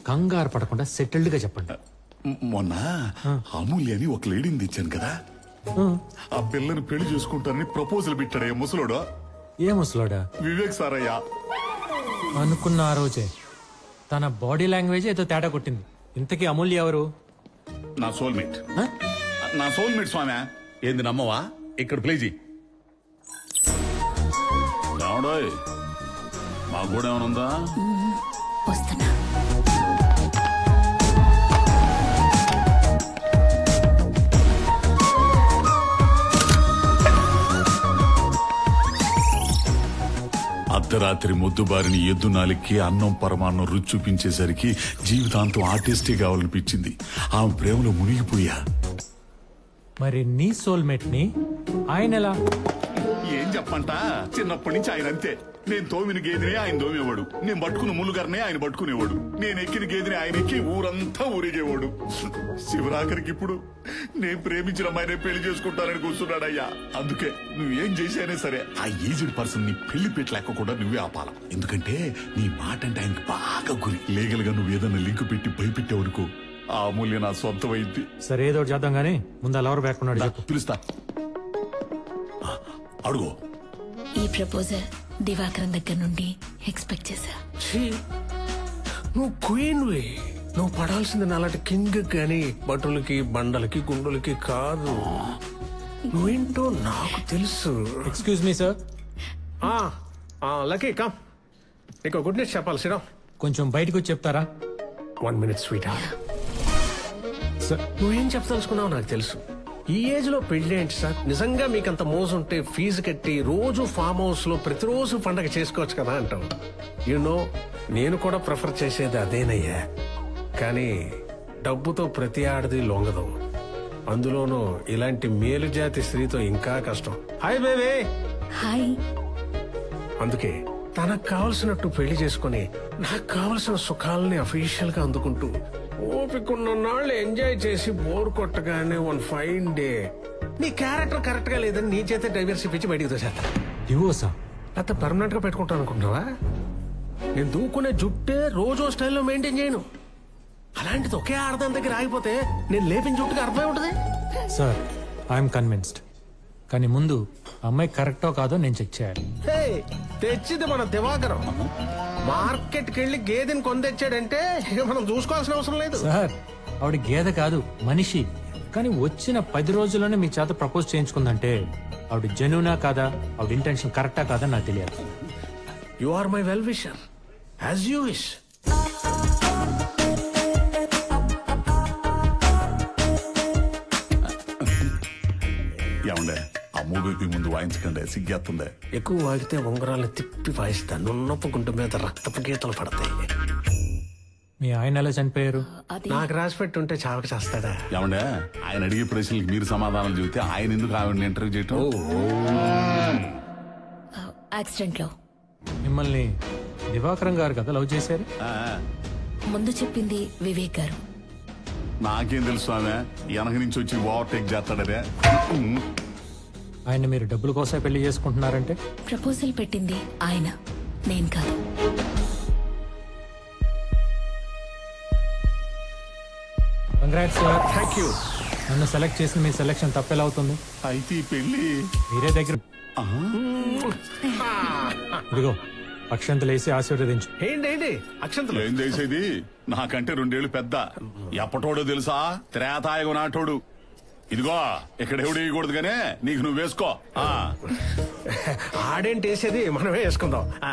కంగారు పడకుండా సెటిల్డ్ గా చెప్పండి మ్- మొన్న అమూల్య అని ఒక లేడీని తెచ్చాను కదా ఆ పిల్లని పెళ్లి చేసుకుంటానని ప్రపోజల్ పెట్టాడయ్యా ముసలోడు ఏ ముసలోడా వివేక్ సారయ్యా అనుకున్న ఆ రోజే తన బాడీ లాంగ్వేజ్ ఏదో తేడా కొట్టింది ఇంతకీ అమూల్య ఎవరు నా సోల్మేట్ ఆ? నా సోల్మేట్ స్వామి ఏంది నమ్మవా ఇక్కడ ప్లే చేయి ఏమండోయ్ మాకు కూడా ఏమైనా ఉందా వస్తున్నా అర్ధరాత్రి మొద్దుబారిని ఎద్దు నాలికి అన్నం పరమాన్నం రుచి చూపించేసరికి జీవితాంతం ఆర్టిస్టే కావాలనిపించింది ఆమె ప్రేమలో మునిగిపోయా మరి నీ సోల్మేట్ ని ఆయన ఎలా ఏం చెప్పంట చిన్నప్పటి నుంచి ఆయన అంతే నేను తోమిన గేదెనే ఆయన తోమేవాడు నేను పట్టుకున్న ములుగారినే ఆయన పట్టుకునేవాడు నేను ఎక్కిన గేదెని ఆయన ఎక్కి ఊరంతా ఊరేగేవాడు శివరాఖరికి ఇప్పుడు నేను ప్రేమించిన అమ్మాయినే పెళ్లి చేసుకుంటానని కూర్చున్నాడయ్యా అందుకే నువ్వేం చేశానే సరే ఆ ఏజ్డ్ పర్సన్ ని పెళ్లి పెట్టలేక కూడా నువ్వే ఆపాల ఎందుకంటే నీ మాట అంటే ఆయనకి బాగా గురి లీగల్ గా నువ్వు ఏదైనా లింక్ పెట్టి భయపెట్టావనుకో ఆ అమూల్య నా సొంతమైంది సరే ఏదో ఒకటి చేద్దాం గానీ ముందు అలా ఎవరు బ్యాక్ ఉన్నాడు చెప్పు పిలుస్తా ఆ, అడుగు ఈ ప్రపోజల్ దివాకరం దగ్గర నుండి ఎక్స్పెక్ట్ చేశా ఛీ, నువ్వు క్వీన్ వే నువ్వు పడాల్సింది నాలాంటి కింగ్ గాని బటులకి బండలకి గుండులకి కాదు నువ్వేంటో నాకు తెలుసు ఎక్స్క్యూజ్ మీ సార్ ఆ, ఆ, లక్కీ కమ్ నీకు గుడ్ న్యూస్ చెప్పాలి సిరా కొంచెం బయటకు వచ్చి చెప్తారా వన్ మినిట్ స్వీట్ సార్ నువ్వేం చెప్పదలుచుకున్నావు నాకు తెలుసు ఈ ఏజ్ లో పెళ్లి ఏంటి సార్ నిజంగా మీకంత మోజు ఉంటే ఫీజు కట్టి రోజు ఫామ్ హౌస్ లో ప్రతిరోజు పండగ చేసుకోవచ్చు కదా అంటావు యు నో నేను కూడా ప్రిఫర్ చేసేది అదేనయ్యా కానీ డబ్బుతో ప్రతి ఆడది లొంగదు అందులోనూ ఇలాంటి మేలు జాతి స్త్రీతో ఇంకా కష్టం హాయ్ బేబీ హాయ్ అందుకే తనకు కావలసినట్టు పెళ్లి చేసుకుని నాకు కావలసిన సుఖాలని అఫీషియల్ గా అందుకుంటూ ఓపికన్న నాళ్ళు ఎంజాయ్ చేసి బోర్ కొట్టగానే వన్ ఫైన్ డే నీ క్యారెక్టర్ కరెక్ట్ గా లేదని నీ చేతే డైవర్సిటీ ఇచ్చి బయటికి తోసేస్తా డివోర్సా లేకపోతే పర్మనెంట్ గా పెట్టుకుంటాను అనుకుంటున్నావా నేను దూకునే జుట్టే రోజు స్టైల్లో మెయింటైన్ చేయను అలాంటిది ఒకే ఆడదాని దగ్గర ఆగిపోతే నేను లేపిన జుట్టుకి అర్థమై ఉంటుంది సార్ ఐఎమ్ కన్విన్స్డ్ కానీ ముందు అమ్మాయి కరెక్టో కాదో నేను చెక్ చేయాలి హే, తెచ్చింది మన దివాకరం మార్కెట్కి వెళ్ళి గేదెని కొందెచ్చాడంటే ఇక మనం చూసుకోవాల్సిన అవసరం లేదు సార్ ఆవిడ గేదె కాదు మనిషి కానీ వచ్చిన పది రోజుల్లోనే మీ చేత ప్రపోజ్ చేయించుకుందంటే ఆవిడ జెన్యునా కాదా ఆవిడ ఇంటెన్షన్ కరెక్టా కాదా నాకు తెలియదు you are my well wisher as you wish ఏమండే ఆ మూవీకి ముందు వాయించకండి సిగ్గేస్తుండే ఎక్కువ వాగితే ఉంగరాలను తిప్పి వాయిస్తాను నున్నపు గుంటు మీద రక్తపు గీతలు పడతాయి మీ ఆయన ఎలా చనిపోయారు అది నాకు రాసి పెట్టుంటే చావక చేస్తాడా ఏమండే ఆయన అడిగే ప్రశ్నలకు మీరు సమాధానం చెబితే ఆయన ఎందుకు ఆవిడని ఇంటర్వ్యూ చేయటం యాక్సిడెంట్ లో మిమ్మల్ని దివాకరం గారు కదా లవ్ చేశారు ఆ, ముందు చెప్పింది వివేక్ గారు నాకేం తెలుసు ఆమె వెనక నుంచి వచ్చి ఓవర్టేక్ చేస్తాడనే ఆయన మీరు డబ్బుల కోసం పెళ్లి చేసుకుంటున్నారంటే ప్రపోజల్ పెట్టింది ఆయన నేను కాదు కంగ్రాట్స్ సార్ థ్యాంక్ యూ నన్ను సెలెక్ట్ చేసిన మీ సెలెక్షన్ తప్పెలా అవుతుంది అయితే ఈ పెళ్లి మీరే దగ్గర ఇదిగో అక్షంతలు వేసి ఆశీర్వదించు ఏంటి ఏంటి అక్షంతలు ఏం చేసేది నాకంటే రెండేళ్లు పెద్ద ఎప్పటోడో తెలుసా త్రేతాయగు నాటోడు ఇదిగో ఇక్కడ ఎవడు వేయకూడదు గానే నీకు నువ్వు వేసుకో ఆ ఆడేంటి వేసేది మనమే వేసుకుందాం ఆ.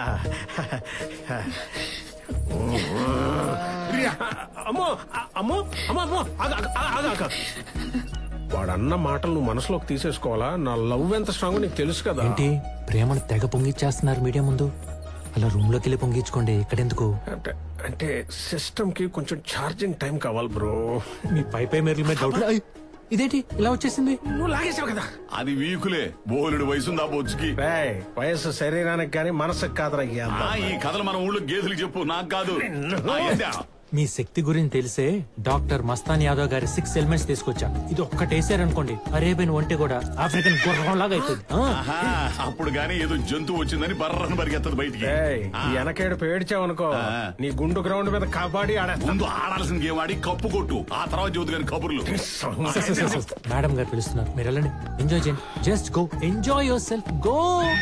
అమ్మో ఆ, అమ్మో అమ్మో అమ్మో ఆగు, ఆగు, ఆగు, ఆగు. వాడన్న మాటలు నువ్వు మనసులోకి తీసేసుకోవాలా నా లవ్ ఎంత స్ట్రాంగ్ నీకు తెలుసు కదా ఏంటి ప్రేమను తెగ పొంగిచ్చేస్తున్నారు మీడియా ముందు అలా రూమ్ లోకి వెళ్ళి పొంగించుకోండి ఇక్కడెందుకు అంటే అంటే సిస్టమ్ కి కొంచెం ఛార్జింగ్ టైం కావాలి బ్రో మీ పై పై మెరుల మీద డౌట్ ఐ, ఇదేంటి ఇలా వచ్చేసింది నువ్వు లాగేసావు కదా అది వీకులే బోలెడు వయసుంది ఆ బొచ్చుకి రేయ్, వయస్సు శరీరానికి కానీ మనసుకు కాదురా ఈ ఆ, అందం. ఈ కథలు మన ఊళ్ళో గేదెలు చెప్పు నాకు కాదు ఆ, ఏందా? మీ శక్తి గురించి తెలిసే డాక్టర్ మస్తాన్ యాదవ్ గారి సిక్స్ ఎలిమెంట్స్ తీసుకొచ్చా ఇది ఒక్కటేసారనుకోండి అరేబియన్ ఒంటి కూడా ఆఫ్రికన్ గుర్రం లాగా అవుతుంది ఆ, ఆహా, అప్పుడు గానీ ఏదో జంతువు వచ్చిందని బర్రను పరిగెత్తదు బయటికి ఏయ్, ఆ, ఈ వెనకేడు పేడ్చావనుకో ఆ. నీ గుండు గ్రౌండ్ మీద కబాడీ ఆడేస్తా ముందు ఆడాల్సిన గేమ్ ఆడి కప్పు కొట్టు ఆ తర్వాత చదువు కానీ కబుర్లు sir, sir, sir, sir, madam గారు పిలుస్తున్నారు మీరు వెళ్ళండి ఎంజాయ్ చేయండి just go enjoy yourself go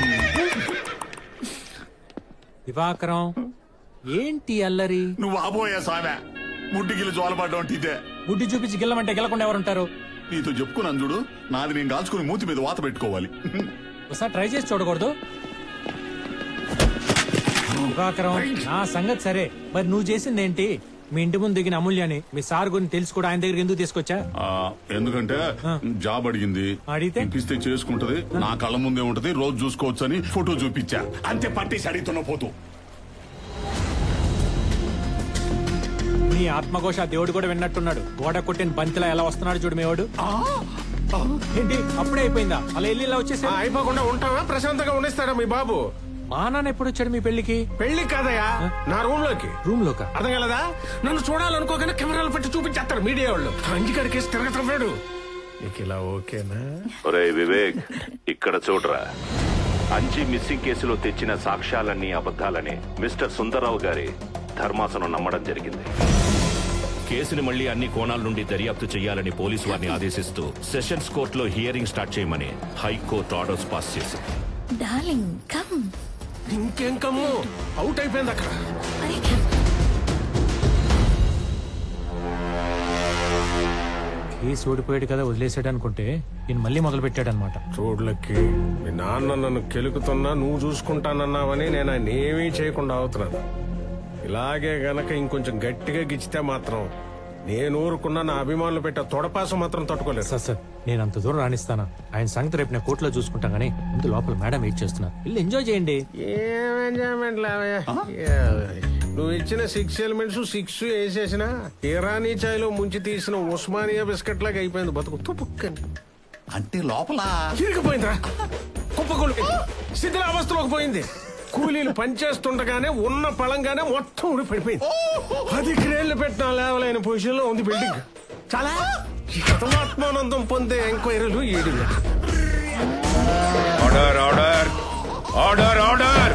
Divakaram ఏంటి అల్లరి నువ్వు ఆబోయే సామె ముడ్డిగిల్లి జోలపడ్డం అంటే ఇదే గుడ్డి చూపించి గెల్లమంటే గెలకుండా ఎవరుంటారు నీతో చెప్పుకున్నాను చూడు నాది నేను కాల్చుకుని మూతి మీద వాత పెట్టుకోవాలి ఒకసారి ట్రై చేసి చూడకూడదు దివాకరం నా సంగతి సరే మరి నువ్వు చేసింది ఏంటి మీ ఇంటి ముందు దిగిన అమూల్యాన్ని మీ సార్ గురించి తెలిసి కూడా ఆయన దగ్గర ఎందుకు తీసుకొచ్చా ఆ, ఎందుకంటే జాబ్ అడిగింది అడిగితే? ఇప్పిస్తే చేసుకుంటది నా కళ్ళ ముందే ఉంటది రోజు చూసుకోవచ్చు అని ఫోటో చూపించా అంతే పట్టేసి అడుగుతున్న పోతూ నీ ఆత్మఘోష ఆ దేవుడు కూడా విన్నట్టున్నాడు గోడ కొట్టిన బంతిలా ఎలా వస్తున్నాడు చూడు మేవాడు ఏంటి అప్పుడే అయిపోయిందా అలా వెళ్ళి ఇలా ఆ, వచ్చేసా అయిపోకుండా ఉంటావా ప్రశాంతంగా ఉండేస్తాడా మీ బాబు మా నాన్న ఎప్పుడు వచ్చాడు మీ పెళ్లికి పెళ్లి కాదయా నా రూమ్ లోకి రూమ్ లోక అర్థం కలదా నన్ను చూడాలనుకోగానే కెమెరాలు పెట్టి చూపించేస్తారు మీడియా వాళ్ళు అంజికాడికి తిరగతున్నాడు నీకు ఇలా ఓకేనా ఒరే వివేక్ ఇక్కడ చూడరా అంజి మిస్సింగ్ కేసులో తెచ్చిన సాక్ష్యాలన్నీ అబద్ధాలని మిస్టర్ సుందరరావు గారి ధర్మాసనం నమ్మడం జరిగింది కేసుని మళ్లీ అన్ని కోణాల నుండి దర్యాప్తు చేయాలని పోలీసు వారిని ఆదేశిస్తూ సెషన్స్ కోర్టులో హియరింగ్ స్టార్ట్ చేయమని హైకోర్టు ఆర్డర్స్ పాస్ చేసింది డార్లింగ్ కమ్ ఇంకేం కమ్ము అవుట్ అయిపోయింది అక్కడ అరే కేసు ఓడిపోయాడు కదా వదిలేసాడు అనుకుంటే ఈయన మళ్ళీ మొదలు పెట్టాడు అనమాట చూడలకి మీ నాన్న నన్ను కెలుకుతున్నా నువ్వు చూసుకుంటానన్నావని నేను ఆయన ఏమీ చేయకుండా అవుతున్నాను ఇలాగే గనక ఇంకొంచెం గట్టిగా గిచ్చితే మాత్రం నేను ఊరుకున్న నా అభిమానులు పెట్టే తొడపాసం మాత్రం తట్టుకోలేదు సార్ సార్ నేను అంత దూరం రాణిస్తానా ఆయన సంగతి రేపు నేను కోర్టులో చూసుకుంటాం కానీ ముందు లోపల మేడం వెయిట్ చేస్తున్నారు వెళ్ళి ఎంజాయ్ చేయండి ఏం ఎంజాయ్మెంట్ లావయ్యా నువ్వు ఇచ్చిన సిక్స్ ఎలిమెంట్స్ సిక్స్ వేసేసిన ఇరానీ చాయ్లో ముంచి తీసిన ఉస్మానియా బిస్కెట్ లాగా అయిపోయింది బతుకు తుపుక్కని అంటే లోపల ఇరిగిపోయిందిరా కుప్పకూలి శిథిలావస్థలోకి పోయింది కూలీలు పనిచేస్తుండగానే ఉన్న పళంగానే మొత్తం ఊడి పడిపోయింది పది క్రేళ్లు పెట్టిన లేవలైన పొజిషన్ లో ఉంది బిల్డింగ్ చాలా ఆత్మానందం పొందే ఎంక్వైరీలు ఈడు order order order order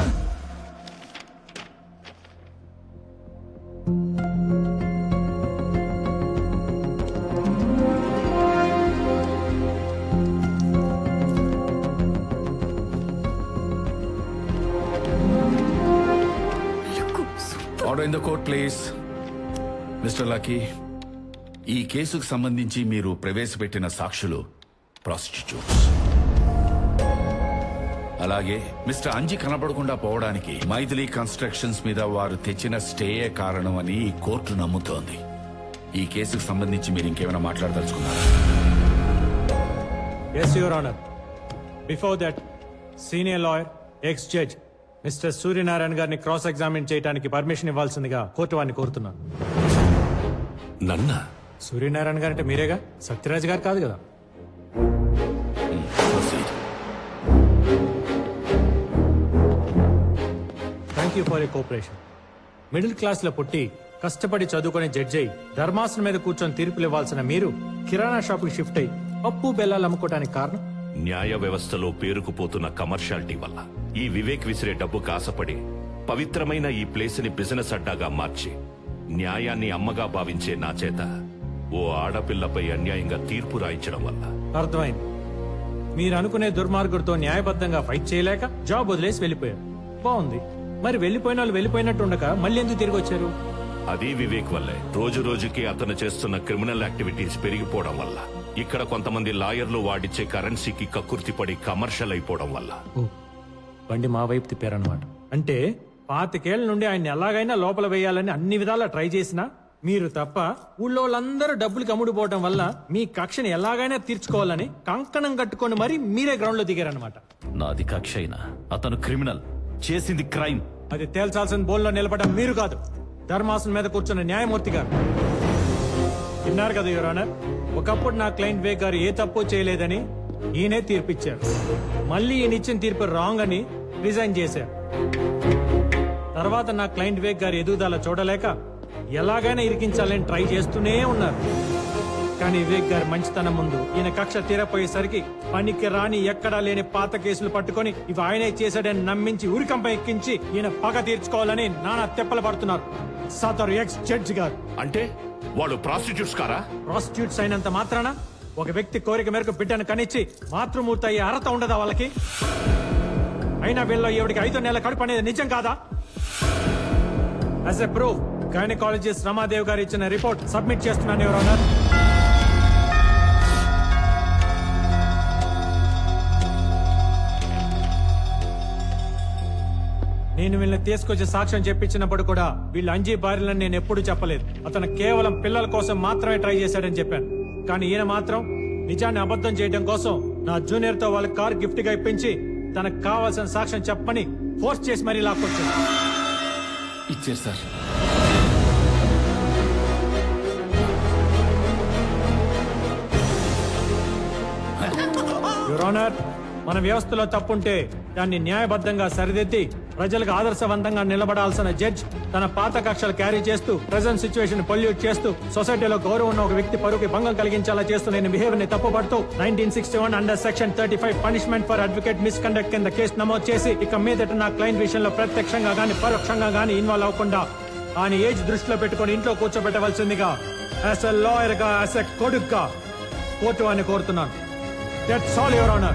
order in the court please mister Lucky ఈ కేసుకు సంబంధించి మీరు ప్రవేశపెట్టిన సాక్షులు ప్రాస్టిట్యూట్స్ అలాగే మిస్టర్ అంజి కనబడకుండా పోవడానికి మైథిలి కన్స్ట్రక్షన్స్ మీద వారు తెచ్చిన స్టేయే కారణం అని ఈ కోర్టు నమ్ముతోంది ఈ కేసుకు సంబంధించి మీరు ఇంకేమైనా మాట్లాడదలుచుకున్నారా yes your honour before that senior lawyer ex judge mister Suryanarayana గారిని క్రాస్ ఎగ్జామిన్ చేయడానికి పర్మిషన్ ఇవ్వాల్సిందిగా కోర్టు వారిని కోరుతున్నాను నన్నా సూర్యనారాయణ గారు అంటే మీరేగా సత్యరాజ్ గారు కాదు కదా Proceed. Thank you for a cooperation middle class లో పుట్టి కష్టపడి చదువుకునే జడ్జి అయి ధర్మాసనం మీద కూర్చొని తీర్పులు ఇవ్వాల్సిన మీరు కిరాణా షాప్ కి షిఫ్ట్ అయి పప్పు బెల్లాలు అమ్ముకోవడానికి కారణం న్యాయ వ్యవస్థలో పేరుకుపోతున్న కమర్షియాలిటీ వల్ల ఈ వివేక్ విసిరే డబ్బుకు ఆశపడి పవిత్రమైన ఈ ప్లేస్ ని బిజినెస్ అడ్డాగా మార్చి న్యాయాన్ని అమ్మగా భావించే నా చేత ఓ ఆడపిల్లపై అన్యాయంగా తీర్పు రాయించడం వల్ల అర్థమైంది మీరు అనుకునే దుర్మార్గుడితో న్యాయబద్ధంగా ఫైట్ చేయలేక జాబ్ వదిలేసి వెళ్ళిపోయారు బాగుంది మరి వెళ్ళిపోయిన వాళ్ళు వెళ్ళిపోయినట్టు ఉండక మళ్ళీ ఎందుకు తిరిగి వచ్చారు అది వివేక్ వల్లే రోజు రోజుకి అతను చేస్తున్న క్రిమినల్ యాక్టివిటీస్ పెరిగిపోవడం వల్ల ఇక్కడ కొంతమంది లాయర్లు వాడిచ్చే కరెన్సీకి కక్కుర్తి పడి కమర్షియల్ అయిపోవడం వల్ల ఓ, బండి మా వైపు తిప్పారనమాట అంటే పాతికేళ్ల నుండి ఆయన ఎలాగైనా లోపల వేయాలని అన్ని విధాలా ట్రై చేసినా మీరు తప్ప ఊళ్ళో వాళ్ళందరూ డబ్బులకి అమ్ముడుపోవడం వల్ల మీ కక్షని ఎలాగైనా తీర్చుకోవాలని కంకణం కట్టుకొని మరి మీరే గ్రౌండ్ లో దిగారనమాట నాది కక్ష అయినా అతను క్రిమినల్ చేసింది క్రైమ్ అది తేల్చాల్సిన బోల్లో నిలబడడం మీరు కాదు ధర్మాసనం మీద కూర్చున్న న్యాయమూర్తి గారు విన్నారు కదా యువరానర్ ఒకప్పుడు నా క్లయింట్ వేగ్ గారు ఏ తప్పు చేయలేదని ఈయనే తీర్పిచ్చారు మళ్ళీ ఈయన ఇచ్చిన తీర్పు రాంగ్ అని రిజైన్ చేశారు తర్వాత నా క్లయింట్ వేగ్ గారి ఎదుగుదల చూడలేక ఎలాగైనా ఇరికించాలని ట్రై చేస్తూనే ఉన్నారు కానీ వివేక్ గారి మంచితనం ముందు ఈయన కక్ష తీరపోయేసరికి పనికి రాని ఎక్కడా లేని పాత కేసులు పట్టుకొని ఇవి ఆయనే చేశాడని నమ్మించి ఉరికంపై ఎక్కించి ఈయన పగ తీర్చుకోవాలని నానా తెప్పలు పడుతున్నారు సదరు ఎక్స్ జడ్జి గారు అంటే వాళ్ళు ప్రాస్టిట్యూట్స్ కారా ప్రాస్టిట్యూట్స్ అయినంత మాత్రాన ఒక వ్యక్తి కోరిక మేరకు బిడ్డను కనిచ్చి మాతృమూర్తి అయ్యే అర్హత ఉండదా వాళ్ళకి అయినా వీళ్ళలో ఈవిడికి ఐదు నెలల కడుపు అనేది నిజం కాదా as a proof gynaecologist Ramadev గారు ఇచ్చిన రిపోర్ట్ సబ్మిట్ చేస్తున్నాను ఎవరు అన్నారు నేను వీళ్ళని తీసుకొచ్చి సాక్ష్యం చెప్పించినప్పుడు కూడా వీళ్ళు అంజీ భార్యలని నేను ఎప్పుడు చెప్పలేదు అతను కేవలం పిల్లల కోసం మాత్రమే ట్రై చేశాడని చెప్పాను కానీ ఈయన మాత్రం నిజాన్ని అబద్ధం చేయడం కోసం నా జూనియర్ తో వాళ్ళ కార్ గిఫ్ట్ గా ఇప్పించి తనకు కావాల్సిన సాక్ష్యం చెప్పని ఫోర్స్ చేసి మరీ లాక్కొచ్చాడు ఇచ్చారు సార్ యువర్ ఆనర్ మన వ్యవస్థలో తప్పుంటే దాన్ని న్యాయబద్ధంగా సరిదిద్ది ప్రజలకు ఆదర్శవంతంగా నిలబడాల్సిన జడ్జ్ తన పాత కక్షలు క్యారీ చేస్తూ ప్రజెంట్ సిచ్యువేషన్ పొల్యూట్ చేస్తూ సొసైటీలో గౌరవం ఉన్న ఒక వ్యక్తి పరువుకి భంగం కలిగించేలా చేస్తూ నేను బిహేవియర్ ని తప్పుపడుతూ nineteen sixty one under section thirty five punishment for advocate misconduct కింద కేసు నమోదు చేసి ఇక మీదట నా క్లయింట్ విషయంలో ప్రత్యక్షంగా గాని పరోక్షంగా గాని ఇన్వాల్వ్ అవ్వకుండా ఆయన ఏజ్ దృష్టిలో పెట్టుకొని ఇంట్లో కూర్చోబెట్టవలసిందిగా యాజ్ ఎ లాయర్ గా యాజ్ ఎ కొడుగ్గా కోర్టు అని కోరుతున్నాను దట్స్ ఆల్ యువర్ ఆనర్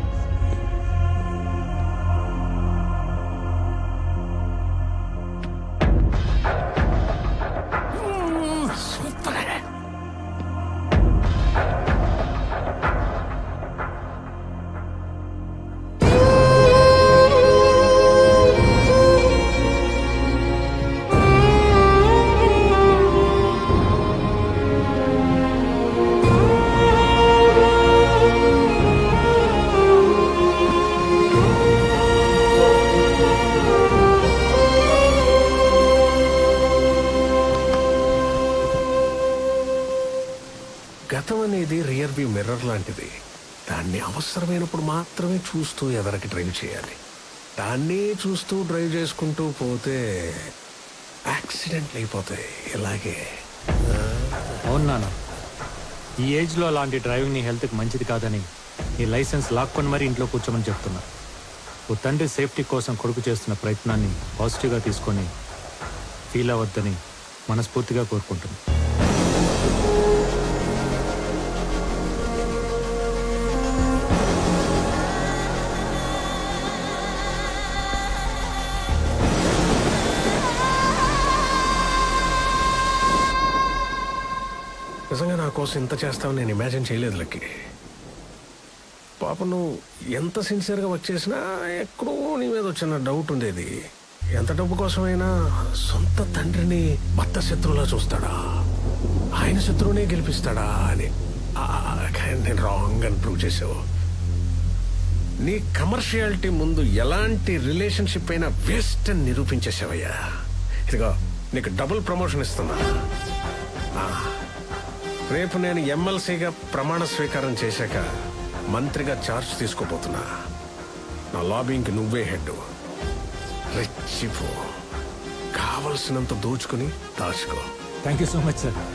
గతం అనేది రియర్ వ్యూ మిర్రర్ లాంటిది దాన్ని అవసరమైనప్పుడు మాత్రమే చూస్తూ ఎదరికి డ్రైవ్ చేయాలి దాన్నే చూస్తూ డ్రైవ్ చేసుకుంటూ పోతే యాక్సిడెంట్లు అయిపోతాయి ఇలాగే అవును నాన్న ఈ ఏజ్ లో అలాంటి డ్రైవింగ్ నీ హెల్త్ కి మంచిది కాదని నీ లైసెన్స్ లాక్కొని మరీ ఇంట్లో కూర్చోమని చెప్తున్నా ఓ తండ్రి సేఫ్టీ కోసం కొడుకు చేస్తున్న ప్రయత్నాన్ని పాజిటివ్గా తీసుకొని ఫీల్ అవ్వద్దని మనస్ఫూర్తిగా కోరుకుంటున్నాను నిజంగా నా కోసం ఇంత చేస్తావని నేను ఇమాజిన్ చేయలేదు లక్కి పాప నువ్వు ఎంత సిన్సియర్గా వర్క్ చేసినా ఎక్కడో నీ మీద వచ్చిన డౌట్ ఉండేది ఎంత డబ్బు కోసమైనా సొంత తండ్రిని భర్త శత్రువులా చూస్తాడా ఆయన శత్రువునే గెలిపిస్తాడా అని ఆ, కానీ నేను రాంగ్ అని ప్రూవ్ చేసావు నీ కమర్షియాలిటీ ముందు ఎలాంటి రిలేషన్షిప్ అయినా వేస్ట్ అని నిరూపించేసావయ్యా ఇదిగో నీకు డబుల్ ప్రమోషన్ ఇస్తున్నా ఆ, రేపు నేను ఎమ్మెల్సీగా ప్రమాణ స్వీకారం చేశాక మంత్రిగా ఛార్జ్ తీసుకోబోతున్నా నా లాబింగ్కి నువ్వే హెడ్ రెచ్చిపో కావలసినంత దోచుకుని దాచుకో thank you so much sir